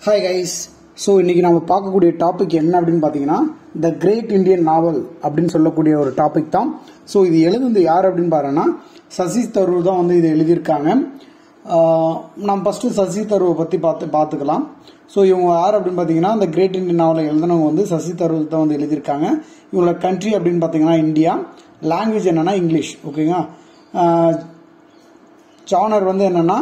hi guys so இன்னைக்கு நம்ம பார்க்கக்கூடிய டாபிக் என்ன அப்படின்னு பார்த்தீங்கன்னா த கிரேட் இந்தியன் நாவல் அப்படின்னு சொல்லக்கூடிய ஒரு டாபிக் தான் ஸோ இது எழுதுனது யார் அப்படின்னு பாருன்னா சசி தரூர் தான் வந்து இது எழுதியிருக்காங்க ஆஹ் நம்ம ஃபஸ்ட்டு சசி தரூரை பற்றி பார்த்து பார்த்துக்கலாம் ஸோ இவங்க யார் அப்படின்னு பார்த்தீங்கன்னா இந்த கிரேட் இந்தியன் நாவலை எழுதினவங்க வந்து சசி தரூர் தான் வந்து எழுதியிருக்காங்க இவங்களோட கண்ட்ரி அப்படின்னு பார்த்தீங்கன்னா இந்தியா லாங்குவேஜ் என்னன்னா இங்கிலீஷ் ஓகேங்களா ஜானர் வந்து என்னன்னா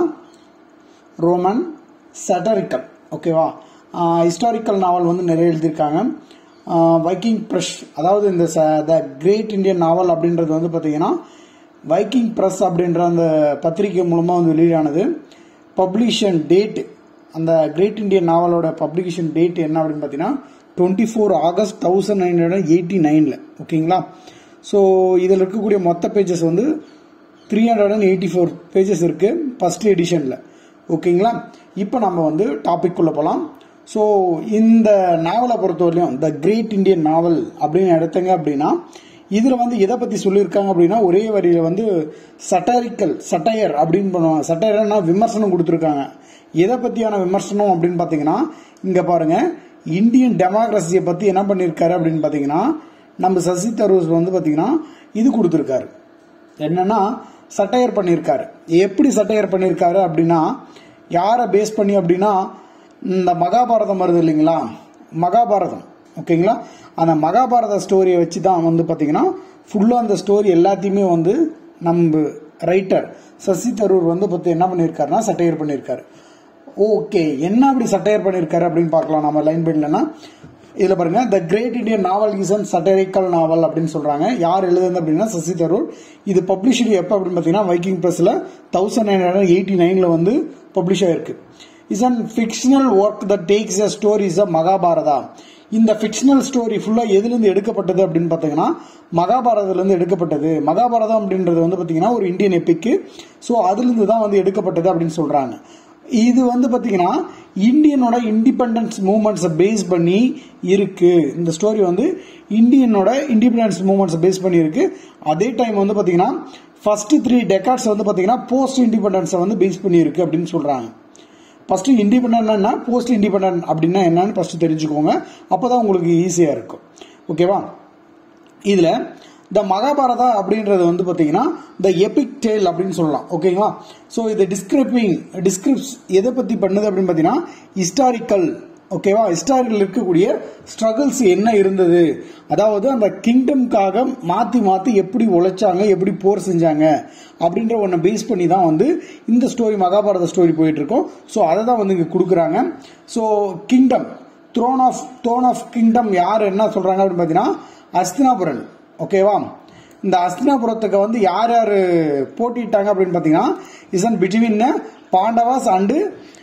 ரோமன் சட்டரிக்கல் ஓகேவா ஹிஸ்டாரிக்கல் நாவல் வந்து நிறைய எழுதியிருக்காங்க வைக்கிங் ப்ரெஷ் அதாவது இந்த த கிரேட் இந்தியன் நாவல் அப்படின்றது வந்து பார்த்தீங்கன்னா வைக்கிங் ப்ரெஸ் அப்படின்ற அந்த பத்திரிகை மூலமாக வந்து வெளியானது பப்ளிஷன் டேட் அந்த கிரேட் இந்தியன் நாவலோட பப்ளிகேஷன் டேட் என்ன அப்படின்னு பார்த்தீங்கன்னா twenty four August thousand nine hundred eighty நைனில் ஓகேங்களா ஸோ இதில் இருக்கக்கூடிய மொத்த பேஜஸ் வந்து three hundred and eighty four pages இருக்கு ஃபர்ஸ்ட் எடிஷனில் ஓகேங்களா இப்போ நம்ம வந்து டாபிக் உள்ள போகலாம் ஸோ இந்த நாவலை பொறுத்தவரையிலும் த கிரேட் இந்தியன் நாவல் அப்படின்னு எடுத்தங்க அப்படின்னா இதில் வந்து எதை பற்றி சொல்லியிருக்காங்க அப்படின்னா ஒரே வரியில் வந்து சட்டாரிக்கல் சட்டையர் அப்படின்னு பண்ணுவாங்க சட்டையர்னா விமர்சனம் கொடுத்துருக்காங்க எதை பற்றியான விமர்சனம் அப்படின்னு பார்த்தீங்கன்னா இங்கே பாருங்க இந்தியன் டெமோக்ரஸியை பற்றி என்ன பண்ணியிருக்காரு அப்படின்னு பார்த்தீங்கன்னா நம்ம சசி தரூர் வந்து பார்த்தீங்கன்னா இது கொடுத்துருக்காரு என்னன்னா சட்டையர் பண்ணியிருக்காரு எப்படி சட்டையர் பண்ணியிருக்காரு அப்படின்னா யாரை பேஸ் பண்ணி அப்படின்னா இந்த மகாபாரதம் வருது இல்லைங்களா மகாபாரதம் ஓகேங்களா அந்த மகாபாரத ஸ்டோரியை வச்சு தான் வந்து பார்த்தீங்கன்னா ஃபுல்லாக அந்த ஸ்டோரி எல்லாத்தையுமே வந்து நம்ம ரைட்டர் சசி தரூர் வந்து பற்றி என்ன பண்ணியிருக்காருன்னா சட்டையர் பண்ணியிருக்காரு ஓகே என்ன அப்படி சட்டையர் பண்ணியிருக்காரு அப்படின்னு பார்க்கலாம் நம்ம லைன் பைட்லன்னா இதுல பாருங்க the great Indian novel is an satirical novel அப்படின்னு சொல்றாங்க யார் எழுதுனது அப்படின்னா சசி தரூர் இது பப்ளிஷ்டு எப்போ அப்படின்னு பார்த்தீங்கன்னா வைக்கிங் பிரஸ்ல தௌசண்ட் நைன் ஹண்ட்ரட் எயிட்டி நைன்ல வந்து பப்ளிஷ் ஆயிருக்கு is an fictional work the takes a stories a Mahabharata இந்த ஃபிக்ஷனல் ஸ்டோரி ஃபுல்லா எதுலேருந்து எடுக்கப்பட்டது அப்படின்னு பார்த்தீங்கன்னா மகாபாரதத்துலேருந்து எடுக்கப்பட்டது மகாபாரதம் அப்படின்றது வந்து பார்த்தீங்கன்னா ஒரு இந்தியன் எப்பிக்கு ஸோ அதுலேருந்து தான் வந்து எடுக்கப்பட்டது அப்படின்னு சொல்றாங்க இது வந்து பாத்தீங்கன்னா இந்தியனோட இண்டிபெண்டன்ஸ் மூவ்மெண்ட்ஸை பேஸ் பண்ணி இருக்கு இந்த ஸ்டோரி வந்து இந்தியனோட இண்டிபெண்டன்ஸ் மூவ்மெண்ட்ஸை பேஸ் பண்ணி இருக்கு அதே டைம் வந்து பாத்தீங்கன்னா ஃபர்ஸ்ட் த்ரீ டெக்கார்ட்ஸ் வந்து பாத்தீங்கன்னா போஸ்ட் இண்டிபெண்டன்ஸை வந்து பேஸ் பண்ணி இருக்கு அப்படின்னு சொல்றாங்க ஃபர்ஸ்ட் இண்டிபெண்டன்ட்னா போஸ்ட் இண்டிபெண்டன்ட் அப்படின்னா என்னன்னு ஃபர்ஸ்ட் தெரிஞ்சுக்கோங்க அப்பதான் உங்களுக்கு ஈஸியா இருக்கும் ஓகேவா இதுல த மகாபாரதா அப்படின்றது வந்து பார்த்தீங்கன்னா த எபிக் டேல் அப்படின்னு சொல்லலாம் ஓகேங்களா ஸோ இது டிஸ்கிரிப்பிங் டிஸ்கிரிப்ஸ் எதை பற்றி பண்ணுது அப்படின்னு பார்த்தீங்கன்னா ஹிஸ்டாரிக்கல் ஓகேவா ஹிஸ்டாரிக்கல் இருக்கக்கூடிய ஸ்ட்ரகிள்ஸ் என்ன இருந்தது அதாவது அந்த கிங்டம்காக மாற்றி மாற்றி எப்படி உழைச்சாங்க எப்படி போர் செஞ்சாங்க அப்படின்ற ஒன்றை பேஸ் பண்ணி தான் வந்து இந்த ஸ்டோரி மகாபாரத ஸ்டோரி போயிட்டு இருக்கோம் ஸோ அதை தான் வந்து இங்கே கொடுக்குறாங்க so kingdom throne of throne of kingdom யார் என்ன சொல்கிறாங்க அப்படின்னு பார்த்தீங்கன்னா அஸ்தினாபுரன் ஓகேவா இந்த அஸ்தினாபுரத்துக்கு வந்து யார் யார் போட்டிட்டாங்க அப்படின்னு பார்த்தீங்கன்னா is an between Pandavas and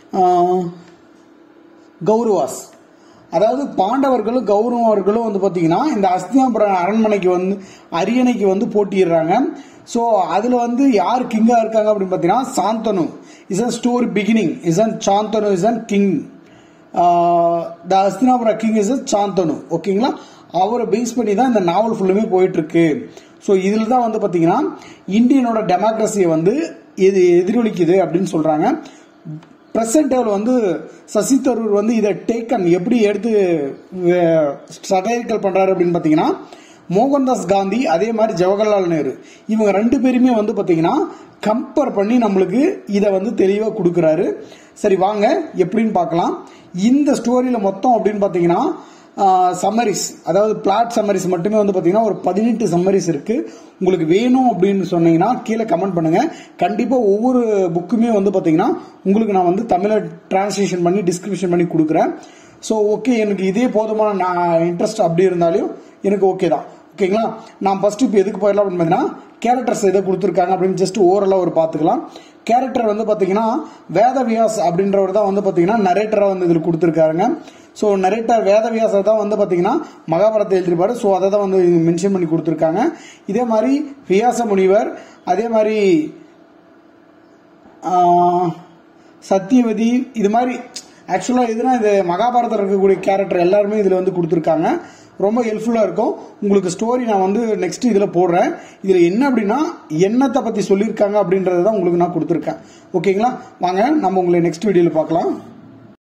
Kauravas அதாவது பாண்டவர்களும் கௌரவர்களும் வந்து பார்த்தீங்கன்னா இந்த அஸ்தினாபுரம் அரண்மனைக்கு வந்து அரியணைக்கு வந்து போட்டிடுறாங்க ஸோ அதில் வந்து யார் கிங்காக இருக்காங்க அப்படின்னு பார்த்தீங்கன்னா Shantanu is an story beginning is an Shantanu is an king the Hastinapura king is Shantanu ஓகேங்களா அவரை பேஸ் பண்ணி தான் இந்த நாவல் ஃபுல்லுமே போயிட்டு இருக்கு ஸோ இதில் தான் வந்து பார்த்தீங்கன்னா இந்தியனோட டெமோக்ரஸியை வந்து இது எதிரொலிக்குது அப்படின்னு சொல்றாங்க பிரசன்ட் லெவல் வந்து சசி தரூர் வந்து இதை டேக்கன் எப்படி எடுத்து சட்டையர்கள் பண்றாரு அப்படின்னு பார்த்தீங்கன்னா மோகன்தாஸ் காந்தி அதே மாதிரி ஜவஹர்லால் நேரு இவங்க ரெண்டு பேருமே வந்து பார்த்தீங்கன்னா கம்பேர் பண்ணி நம்மளுக்கு இதை வந்து தெளிவாக கொடுக்குறாரு சரி வாங்க எப்படின்னு பார்க்கலாம் இந்த ஸ்டோரியில் மொத்தம் அப்படின்னு பார்த்தீங்கன்னா சம்மரிஸ் அதாவது பிளாட் சம்மரிஸ் மட்டுமே வந்து பார்த்தீங்கன்னா ஒரு பதினெட்டு சம்மரிஸ் இருக்கு உங்களுக்கு வேணும் அப்படின்னு சொன்னீங்கன்னா கீழே கமெண்ட் பண்ணுங்க கண்டிப்பாக ஒவ்வொரு புக்குமே வந்து பார்த்தீங்கன்னா உங்களுக்கு நான் வந்து தமிழை டிரான்ஸ்லேஷன் பண்ணி டிஸ்கிரிப்ஷன் பண்ணி கொடுக்குறேன் ஸோ ஓகே எனக்கு இதே போதுமான நான் இன்ட்ரெஸ்ட் அப்படி இருந்தாலும் எனக்கு ஓகே தான் ஓகேங்களா நான் ஃபர்ஸ்ட் இப்போ எதுக்கு போயிடலாம் அப்படின்னு பார்த்தீங்கன்னா கேரக்டர்ஸ் எதை கொடுத்துருக்காங்க அப்படின்னு ஜஸ்ட் ஓவரலாக ஒரு பார்த்துக்கலாம் கேரக்டர் வந்து பார்த்தீங்கன்னா வேதவியாஸ் அப்படின்றவர் தான் வந்து பார்த்தீங்கன்னா நரேட்டராக வந்து இதில் கொடுத்துருக்காருங்க ஸோ நரேட்டர் வேதவியாசர் தான் வந்து பார்த்தீங்கன்னா மகாபாரத்தை எழுதிருப்பாரு ஸோ அதை தான் வந்து மென்ஷன் பண்ணி கொடுத்துருக்காங்க இதே மாதிரி வியாச முனிவர் அதே மாதிரி சத்தியவதி இது மாதிரி ஆக்சுவலாக எதுனா இது மகாபாரதம் இருக்கக்கூடிய கேரக்டர் எல்லாருமே இதில் வந்து கொடுத்துருக்காங்க ரொம்ப ஹெல்ப்ஃபுல்லாக இருக்கும் உங்களுக்கு ஸ்டோரி நான் வந்து நெக்ஸ்ட் இதில் போடுறேன் இதில் என்ன அப்படின்னா என்னத்தை பற்றி சொல்லியிருக்காங்க அப்படின்றத தான் உங்களுக்கு நான் கொடுத்துருக்கேன் ஓகேங்களா வாங்க நம்ம உங்களை நெக்ஸ்ட் வீடியோவில் பார்க்கலாம்